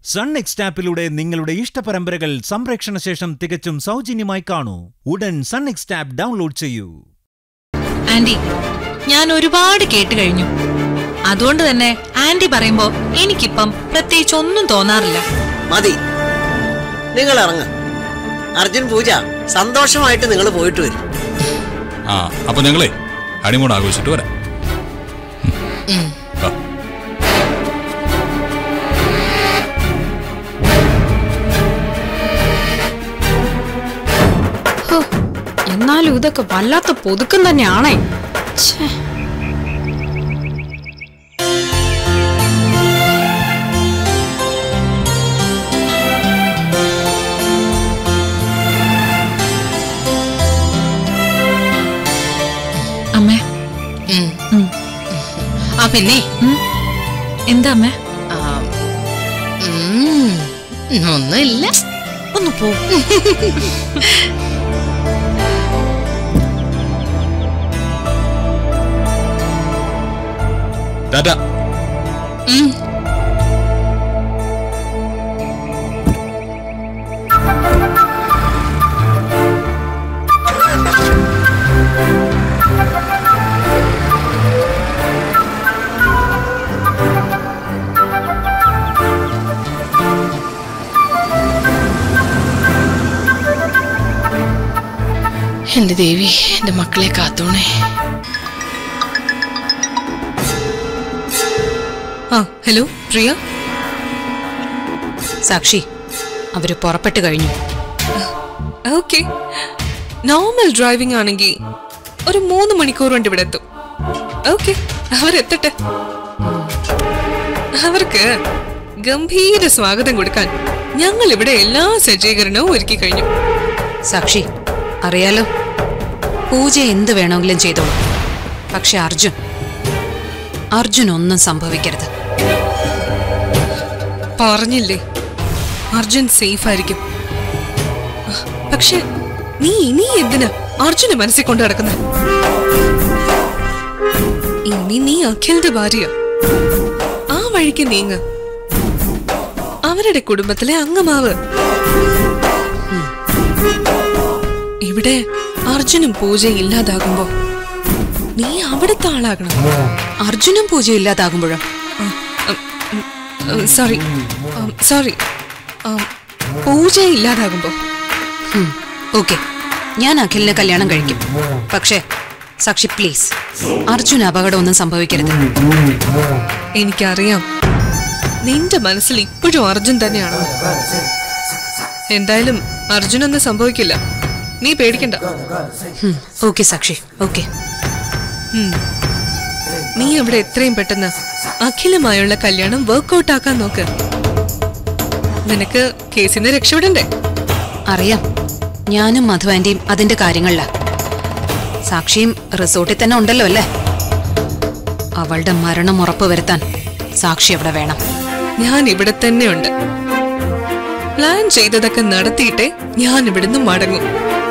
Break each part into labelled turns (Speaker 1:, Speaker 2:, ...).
Speaker 1: Sun next ആപ്പിലൂടെ നിങ്ങളുടെ ഇഷ്ടപരമ്പരകൾ സംപ്രേക്ഷണ ശേഷം തികച്ചും സൗജന്യമായി കാണൂ ഉടൻ സൺ നെക്സ്റ്റ് ആപ്പ് ഡൗൺലോഡ് ചെയ്യൂ
Speaker 2: ആന്റി ഞാൻ ഒരുപാട് കേട്ട് കഴിഞ്ഞു അതുകൊണ്ട് തന്നെ ആന്റി പറയുമ്പോ എനിക്കിപ്പം പ്രത്യേകിച്ച് ഒന്നും തോന്നാറില്ല
Speaker 3: മതി നിങ്ങൾ ഇറങ്ങ അർജുൻ പൂജ സന്തോഷമായിട്ട് നിങ്ങൾ പോയിട്ട് വരും
Speaker 4: ആ അപ്പൊ ഞങ്ങളെ ഹണിമൂൺ ആഘോഷിച്ചിട്ട് വരാം ഉം. വാ.
Speaker 5: ഹോ, എന്നാലും ഇതൊക്കെ വല്ലാത്ത പൊതുക്കം തന്നെയാണേ ഛേ.
Speaker 2: അമ്മേ
Speaker 6: ഉം.
Speaker 2: ഉം.
Speaker 6: ആ പിന്നെ
Speaker 2: ഉം. എന്താ അമ്മേ
Speaker 6: ആ, ഉം, ഒന്നുമില്ല
Speaker 2: ഒന്ന് പോ
Speaker 4: ടാറ്റ
Speaker 6: ഉം. എന്റെ ദേവി എന്റെ മക്കളെ കാത്തോണേ ആ ഹലോ പ്രിയ
Speaker 5: സാക്ഷി അവര് പുറപ്പെട്ടു കഴിഞ്ഞു
Speaker 6: ഓക്കെ നോർമൽ ഡ്രൈവിംഗ് ആണെങ്കിൽ ഒരു മൂന്ന് മണിക്കൂർ കൊണ്ട് ഇവിടെ എത്തും ഓക്കെ അവരെത്തട്ടെ അവർക്ക് ഗംഭീര സ്വാഗതം കൊടുക്കാൻ ഞങ്ങൾ ഇവിടെ എല്ലാ സജ്ജീകരണവും ഒരുക്കി കഴിഞ്ഞു
Speaker 5: സാക്ഷി അറിയാലോ പൂജ എന്ത് വേണമെങ്കിലും ചെയ്തോളൂ പക്ഷെ അർജുൻ അർജുൻ ഒന്നും സംഭവിക്കരുത്
Speaker 6: പറഞ്ഞില്ലേ അർജുൻ സേഫ് ആയിരിക്കും പക്ഷെ നീ ഇനി എന്തിനാ അർജുനെ മനസ്സിൽ കൊണ്ട് നടക്കുന്നത് ഇനി നീ അഖിലിന്റെ ഭാര്യ ആ വഴിക്ക് നീങ്ങ അവരുടെ കുടുംബത്തിലെ അംഗമാവ് ഉം. ഇവിടെ അർജുനും പൂജയും ഇല്ലാതാകുമ്പോ നീ അവിടുത്തെ ആളാകണം
Speaker 5: അർജുനും പൂജ ഇല്ലാതാകുമ്പോഴും
Speaker 6: സോറി സോറി പൂജ ഇല്ലാതാകുമ്പോ
Speaker 5: ഓക്കെ ഞാൻ അഖിലിനെ കല്യാണം കഴിക്കും പക്ഷേ സാക്ഷി പ്ലീസ് അർജുൻ അപകടമൊന്നും സംഭവിക്കരുത്
Speaker 6: എനിക്കറിയാം നിന്റെ മനസ്സിൽ ഇപ്പോഴും അർജുൻ തന്നെയാണ് എന്തായാലും അർജുനൊന്നും സംഭവിക്കില്ല നീ പേടിക്കണ്ട
Speaker 5: ഓക്കെ സാക്ഷി ഓക്കെ
Speaker 6: ഉം. നീ അവിടെ എത്രയും പെട്ടെന്ന് അഖിലുമായുള്ള കല്യാണം വർക്ക്ഔട്ട് ആക്കാൻ നോക്ക് നിനക്ക് കേസിൽ നിന്ന് രക്ഷപ്പെടണ്ടേ
Speaker 5: അറിയാം ഞാനും മധു ആന്റിയും അതിന്റെ കാര്യങ്ങളിലാ സാക്ഷിയും റിസോർട്ടിൽ തന്നെ ഉണ്ടല്ലോ അല്ലേ അവളുടെ മരണം ഉറപ്പുവരുത്താൻ സാക്ഷി അവിടെ വേണം
Speaker 6: ഞാൻ ഇവിടെ തന്നെയുണ്ട് പ്ലാൻ ചെയ്തതൊക്കെ നടത്തിയിട്ടേ ഞാൻ ഇവിടുന്ന് മടങ്ങും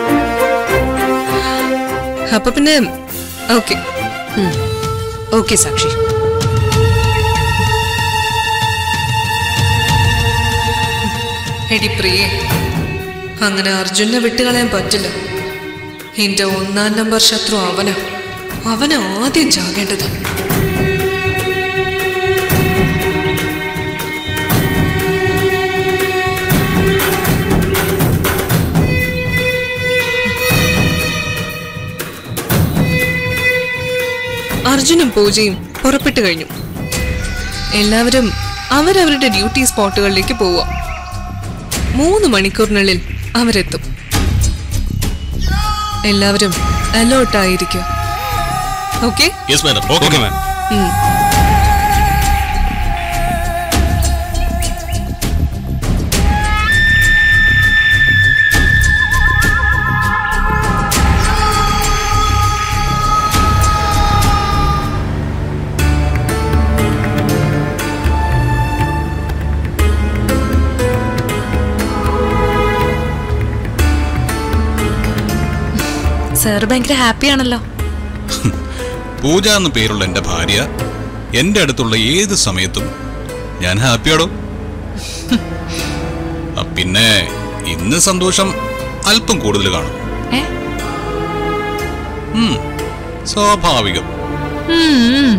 Speaker 6: അപ്പൊ പിന്നെ ഓക്കെ
Speaker 5: ഓക്കെ സാക്ഷി
Speaker 6: എടി പ്രിയേ അങ്ങനെ അർജുനെ വിട്ടുകളയാൻ പറ്റില്ല എന്റെ ഒന്നാം നമ്പർ ശത്രു അവനാ അവനാ ആദ്യം ചാകേണ്ടത് അർജുനും പൂജയും പുറപ്പെട്ടു കഴിഞ്ഞു എല്ലാവരും അവരവരുടെ ഡ്യൂട്ടി സ്പോട്ടുകളിലേക്ക് പോവുക മൂന്ന് മണിക്കൂറിനുള്ളിൽ അവരെത്തും എല്ലാവരും അലേർട്ട് ആയിരിക്കും okay
Speaker 4: yes madam okay ma'am
Speaker 2: sir ഭയങ്കര ഹാപ്പിയാണല്ലോ
Speaker 4: പൂജ എന്ന പേരുള്ള എന്റെ ഭാര്യ എന്റെ അടുത്തുള്ള ഏത് സമയത്തും ഞാൻ ഹാപ്പിയാടോ ആ, പിന്നെ ഇന്ന് സന്തോഷം അല്പം കൂടുതൽ കാണും
Speaker 2: ഏ
Speaker 4: ഉം, സ്വാഭാവികം
Speaker 2: ഉം, ഉം.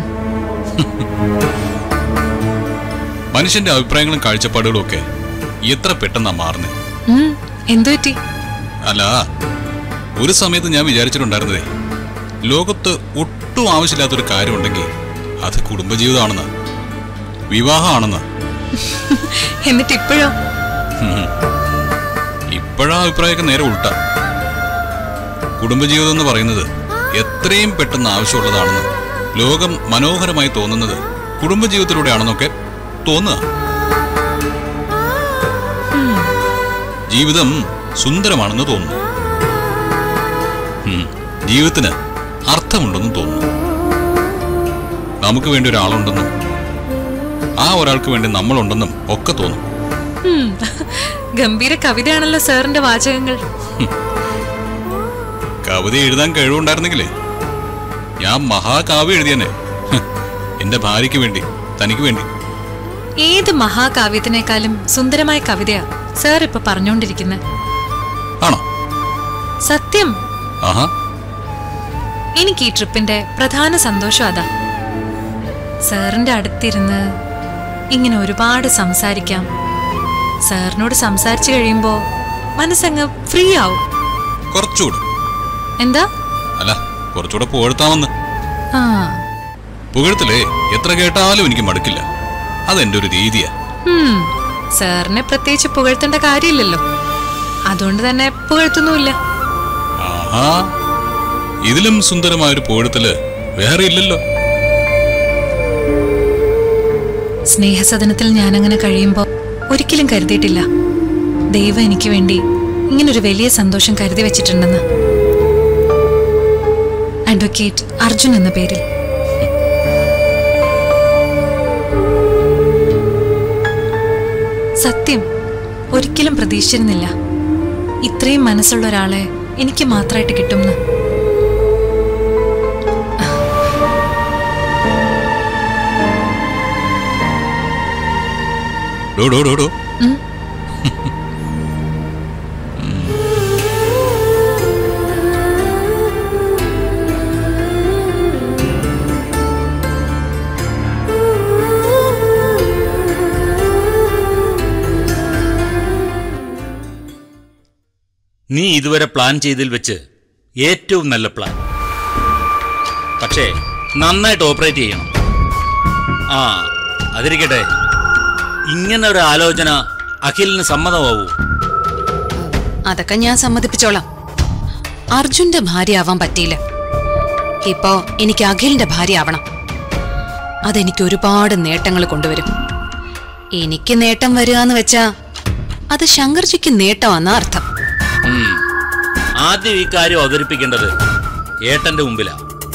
Speaker 4: മനുഷ്യന്റെ അഭിപ്രായങ്ങളും കാഴ്ചപ്പാടുകളും ഒക്കെ എത്ര പെട്ടെന്നാ മാറുന്നത്
Speaker 2: ഉം. എന്തു പറ്റി
Speaker 4: അല്ല ഒരു സമയത്ത് ഞാൻ വിചാരിച്ചിട്ടുണ്ടായിരുന്നതേ ലോകത്ത് ഒട്ടും ആവശ്യമില്ലാത്തൊരു കാര്യമുണ്ടെങ്കിൽ അത് കുടുംബജീവിതമാണെന്ന് വിവാഹമാണെന്ന്
Speaker 2: എന്നിട്ട് ഇപ്പോഴോ
Speaker 4: ഇപ്പോഴാ അഭിപ്രായമൊക്കെ നേരെ ഉൾട്ട കുടുംബജീവിതം എന്ന് പറയുന്നത് എത്രയും പെട്ടെന്ന് ആവശ്യമുള്ളതാണെന്ന് ലോകം മനോഹരമായി തോന്നുന്നത് കുടുംബജീവിതത്തിലൂടെയാണെന്നൊക്കെ തോന്നുക ജീവിതം സുന്ദരമാണെന്ന് തോന്നുന്നു ഉം, ജീവിതത്തിന് അർത്ഥമുണ്ടെന്നും തോന്നുന്നു നമുക്ക് വേണ്ടി ഒരാളുണ്ടെന്നും ആ ഒരാൾക്ക് വേണ്ടി നമ്മളുണ്ടെന്നും ഒക്കെ തോന്നും
Speaker 2: ഉം. ഗംഭീര കവിതയാണല്ലോ സാറിന്റെ വാചകങ്ങൾ
Speaker 4: കവിത എഴുതാൻ കഴിവുണ്ടായിരുന്നെങ്കിലേ ഞാൻ മഹാകാവ്യം എഴുതിയനെ ഹ്, എന്റെ ഭാര്യയ്ക്ക് വേണ്ടി തനിക്ക് വേണ്ടി
Speaker 2: ഏത് മഹാകാവ്യത്തിനേക്കാളും സുന്ദരമായ കവിതയാ സാർ ഇപ്പൊ പറഞ്ഞുകൊണ്ടിരിക്കുന്നത്
Speaker 4: ആണോ
Speaker 2: സത്യം
Speaker 4: ആഹാ
Speaker 2: എനിക്ക് ഈ ട്രിപ്പിന്റെ പ്രധാന സന്തോഷം അതാ സാറിന്റെ അടുത്തിരുന്ന് ഇങ്ങനെ ഒരുപാട് സംസാരിക്കാം സാറിനോട് സംസാരിച്ചു കഴിയുമ്പോ മനസ്സങ്ങ് ഫ്രീ ആവും
Speaker 4: കുറച്ചുകൂടെ
Speaker 2: എന്താ
Speaker 4: അല്ല കുറച്ചുകൂടെ പുകഴ്ത്താമെന്ന്
Speaker 2: ആ
Speaker 4: പുകഴ്ത്തലേ എത്ര കേട്ടാലും എനിക്ക് മടുക്കില്ല അതെന്റെ ഒരു രീതിയാ
Speaker 2: ഉം. സാറിനെ പ്രത്യേകിച്ച് പുകഴ്ത്തേണ്ട കാര്യമില്ലല്ലോ അതുകൊണ്ട് തന്നെ പുകഴ്ത്തുന്നുമില്ല
Speaker 4: ആഹാ ഇതിലും സുന്ദരമായൊരു പുകഴ്ത്തല് വേറെ ഇല്ലല്ലോ
Speaker 2: സ്നേഹസദനത്തിൽ ഞാനങ്ങനെ കഴിയുമ്പോ ഒരിക്കലും കരുതിയിട്ടില്ല ദൈവം എനിക്ക് വേണ്ടി ഇങ്ങനൊരു വലിയ സന്തോഷം കരുതി വെച്ചിട്ടുണ്ടെന്ന് അഡ്വക്കേറ്റ് അർജുൻ എന്ന പേരിൽ സത്യം ഒരിക്കലും പ്രതീക്ഷിച്ചിരുന്നില്ല ഇത്രയും മനസ്സുള്ള ഒരാളെ എനിക്ക് മാത്രമായിട്ട് കിട്ടുമെന്ന്
Speaker 4: ഡോ ഡോ ഡോ ഡോ
Speaker 2: ഉം.
Speaker 7: നീ ഇതുവരെ പ്ലാൻ ചെയ്തതിൽ വെച്ച് ഏറ്റവും നല്ല പ്ലാൻ പക്ഷേ നന്നായിട്ട് ഓപ്പറേറ്റ് ചെയ്യണം ആ അതിരിക്കട്ടെ ഇങ്ങനെ ഒരു ആലോചന അഖിലിന് സമ്മതമാവൂ
Speaker 5: അതൊക്കെ ഞാൻ സമ്മതിപ്പിച്ചോളാം അർജുന്റെ ഭാര്യ ആവാൻ പറ്റിയില്ല ഇപ്പോ എനിക്ക് അഖിലിന്റെ ഭാര്യ ആവണം അതെനിക്ക് ഒരുപാട് നേട്ടങ്ങൾ കൊണ്ടുവരും എനിക്ക് നേട്ടം വരിക എന്ന് വെച്ചാ അത് ശങ്കർജിക്ക് നേട്ടമാന്ന അർത്ഥം
Speaker 7: ഉം. ആദ്യം ഈ കാര്യം അവതരിപ്പിക്കേണ്ടത് ഏട്ടന്റെ മുമ്പിലാ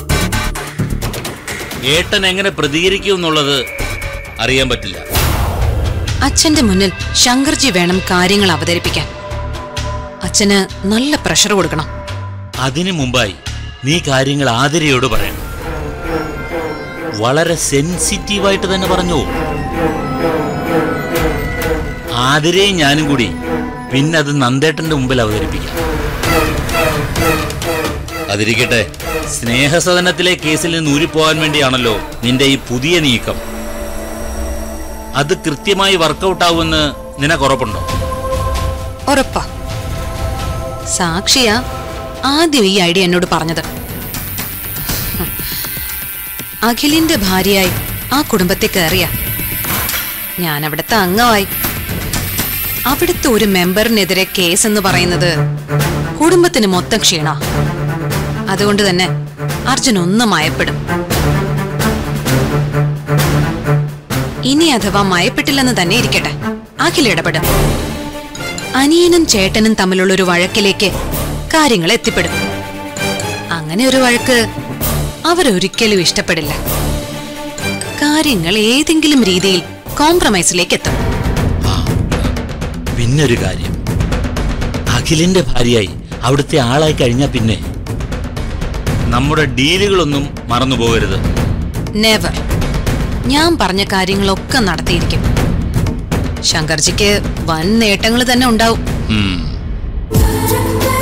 Speaker 7: ഏട്ടൻ എങ്ങനെ പ്രതികരിക്കും എന്നുള്ളത് അറിയാൻ പറ്റില്ല
Speaker 5: അച്ഛന്റെ മുന്നിൽ ശങ്കർജി വേണം കാര്യങ്ങൾ അവതരിപ്പിക്കാൻ അച്ഛന് നല്ല പ്രഷർ കൊടുക്കണം
Speaker 7: അതിനു മുമ്പായി നീ കാര്യങ്ങൾ ആതിരയോട് പറയണം വളരെ സെൻസിറ്റീവായിട്ട് തന്നെ പറഞ്ഞു ആതിരയും ഞാനും കൂടി പിന്നെ അത് നന്ദേട്ടന്റെ മുമ്പിൽ അവതരിപ്പിക്കാം അതിരിക്കട്ടെ സ്നേഹസദനത്തിലെ കേസിൽ നിന്ന് ഊരിപ്പോകാൻ വേണ്ടിയാണല്ലോ നിന്റെ ഈ പുതിയ നീക്കം അത് കൃത്യമായി വർക്കൗട്ട് ആവുമെന്ന് നിനക്കുറപ്പുണ്ടോ
Speaker 5: ഉറപ്പാ സാക്ഷിയാ ആദ്യം ഈ ഐഡിയ എന്നോട് പറഞ്ഞത് അഖിലിന്റെ ഭാര്യയായി ആ കുടുംബത്തെ കയറിയ ഞാൻ അവിടുത്തെ അംഗമായി അവിടുത്തെ ഒരു മെമ്പറിനെതിരെ കേസ് എന്ന് പറയുന്നത് കുടുംബത്തിന് മൊത്തം ക്ഷീണ അതുകൊണ്ട് തന്നെ അർജുൻ ഒന്ന് മയപ്പെടും ഇനി അഥവാ മയപ്പെട്ടില്ലെന്ന് തന്നെ ഇരിക്കട്ടെ അഖിൽ ഇടപെടും അനിയനും ചേട്ടനും തമ്മിലുള്ള ഒരു വഴക്കിലേക്ക് കാര്യങ്ങൾ എത്തിപ്പെടും അങ്ങനെ ഒരു വഴക്ക് അവരൊരിക്കലും ഇഷ്ടപ്പെടില്ല കാര്യങ്ങൾ ഏതെങ്കിലും രീതിയിൽ കോംപ്രമൈസിലേക്ക് എത്തും
Speaker 7: പിന്നൊരു കാര്യം അഖിലിന്റെ ഭാര്യയായി അവിടുത്തെ ആളായി കഴിഞ്ഞാൽ പിന്നെ നമ്മുടെ ഡീലുകളൊന്നും മറന്നു പോകരുത്
Speaker 5: നെവർ ഞാൻ പറഞ്ഞ കാര്യങ്ങളൊക്കെ നടത്തിയിരിക്കും ശങ്കർജിക്ക് വൻ നേട്ടങ്ങൾ തന്നെ ഉണ്ടാവും
Speaker 4: ഉം.